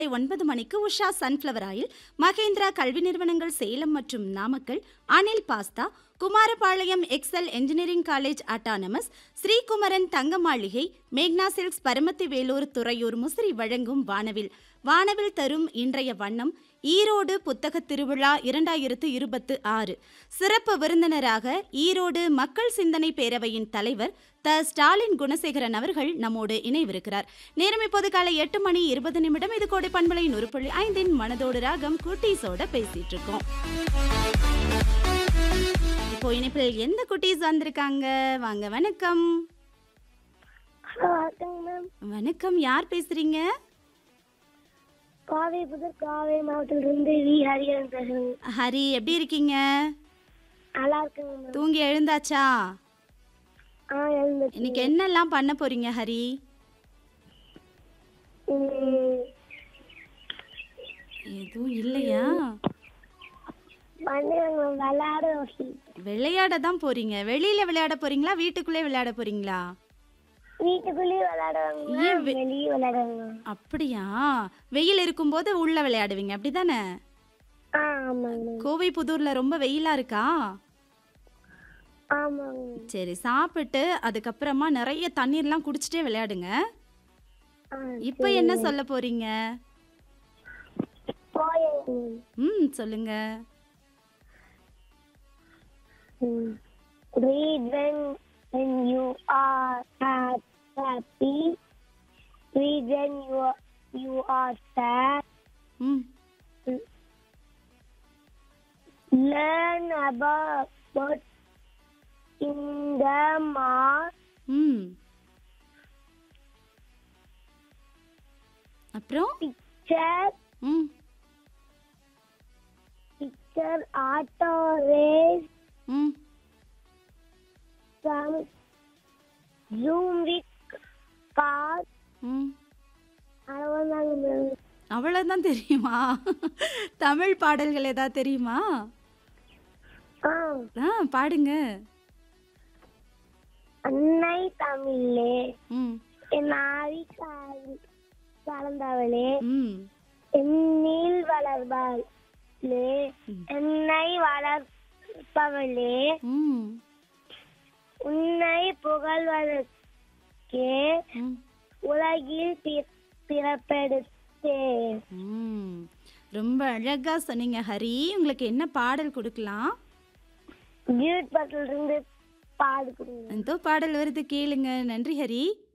ஒன்பது மணிக்கு Usha sunflower oil Mahindra கல்வி நிறுவனங்கள் சேலம் மற்றும் நாமக்கல் அனில் பாஸ்தா Kumarapalayam excel engineering college autonomous Srikumaran Thanga Maligai மேக்னா சில்க்ஸ் பரமத்தி வேலூர் துறையூர் முசிறி வழங்கும் வானவில் வானவில் தரும் இன்றைய வண்ணம் ஈரோடு புத்தகத் திருவிழா இரண்டாயிரத்து இருபத்து ஆறு சிறப்பு விருந்தினராக ஈரோடு மக்கள் சிந்தனை பேரவையின் தலைவர் த ஸ்டாலின் குணசேகரன் அவர்கள் நம்மோடு இணைவிருக்கிறார் நேரம் இப்போது காலை எட்டு மணி இருபது நிமிடம் இது கோடை பண்பலை நுறுப்புள்ளி ஐந்தின் மனதோடு ராகம் குட்டீஸோட பேசிட்டு இருக்கோம் இப்போ இணைப்பில் எந்த குட்டீஸ் வந்திருக்காங்க வாங்க வணக்கம் ஹலோ வணக்கங்க மேம் வணக்கம் யார் பேசுறீங்க காவை புதர் காவை மாவட்டத்திலிருந்து வி ஹரிஹரன் பேசுறேங்க ஹரி எப்படி இருக்கீங்க நல்லா இருக்குங்க மேம் தூங்கி எழுந்தாச்சா ஆ எழுந்துச்சு இன்னைக்கு என்னெல்லாம் பண்ண போறீங்க ஹரி ம், எதுவும் இல்லையா பண்ணுங்க மேம் விளையாட விளையாட தான் போறீங்க வெளியில விளையாட போறீங்களா வீட்டுக்குள்ளே விளையாட போறீங்களா வீட்டுக்குள்ளேயே விளையாடுவாங்க ஏன் மேம் வெளியே விளையாடுவாங்க அப்படியா வெயில் இருக்கும்போது உள்ள விளையாடுவீங்க அப்படிதானே ஆ ஆமாங்க மேம் கோவை புதூர்ல ரொம்ப வெயிலா இருக்கா ஆமாங்க சரி சாப்பிட்டு அதுக்கப்புறமா நிறைய தண்ணீர்லாம் குடிச்சிட்டே விளையாடுங்க ஆ இப்போ என்ன சொல்ல போறீங்க போயங்க ம் சொல்லுங்க ma'am read when when you are ha- happy read when you are you are sad ம் learn about what in the math ம் அப்புறம் picture ம் picture auto race ம் from zoom with cars ம் அவ்வளோதாங்க மேம் அவ்வளோதான் தெரியுமா தமிழ் பாடல்கள் ஏதாவது தெரியுமா ஆ ஆ பாடுங்க அன்னை தமிழே ம் என் ஆவி கால் கலந்தவளே ம் என்னில் வளர்வாளே என்னை வளர்ப்பவளே ம் உன்னை புகழ்வதற்கே ம் உலகில் பி- பிறப்பெடுத்தேன் ம் ரொம்ப அழகா சொன்னீங்க ஹரி உங்களுக்கு என்ன பாடல் கொடுக்கலாம் பியூட் பக்கத்துல இருந்து பாடு கொடுங்க எந்தோ பாடல் வருது கேளுங்க நன்றி ஹரி